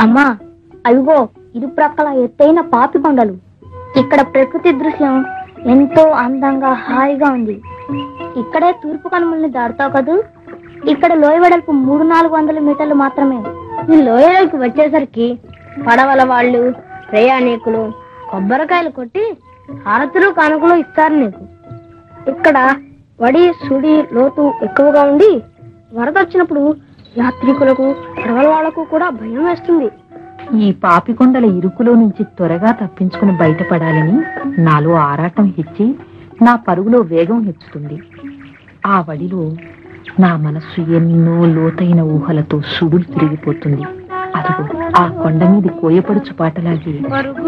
అమ్మా అవిగో ఇరు ప్రక్కల ఎత్తైన పాపి కొండలు ఇక్కడ ప్రకృతి దృశ్యం ఎంతో అందంగా హాయిగా ఉంది ఇక్కడే తూర్పు కనుమల్ని దాటుతావు కదూ ఇక్కడ లోయ వెడల్పు మూడు నాలుగు వందల మీటర్లు మాత్రమే ఈ లోయలోకి వచ్చేసరికి పడవల వాళ్ళు ప్రయాణికులు కొబ్బరికాయలు కొట్టి హారతులు కానుకలు ఇస్తారు నీకు ఇక్కడ వడి సుడి లోతు ఎక్కువగా ఉండి వరద వచ్చినప్పుడు యాత్రికులకు పడవల వాళ్లకు కూడా భయం వేస్తుంది ఈ పాపికొండల ఇరుకులో నుంచి త్వరగా తప్పించుకుని బయటపడాలని నాలో ఆరాటం హెచ్చి నా పరుగులో వేగం హెచ్చుతుంది ఆ వడిలో నా మనస్సు ఎన్నో లోతైన ఊహలతో సుడులు తిరిగిపోతుంది అదిగో ఆ కొండ మీది కోయపడుచు పాటలాగి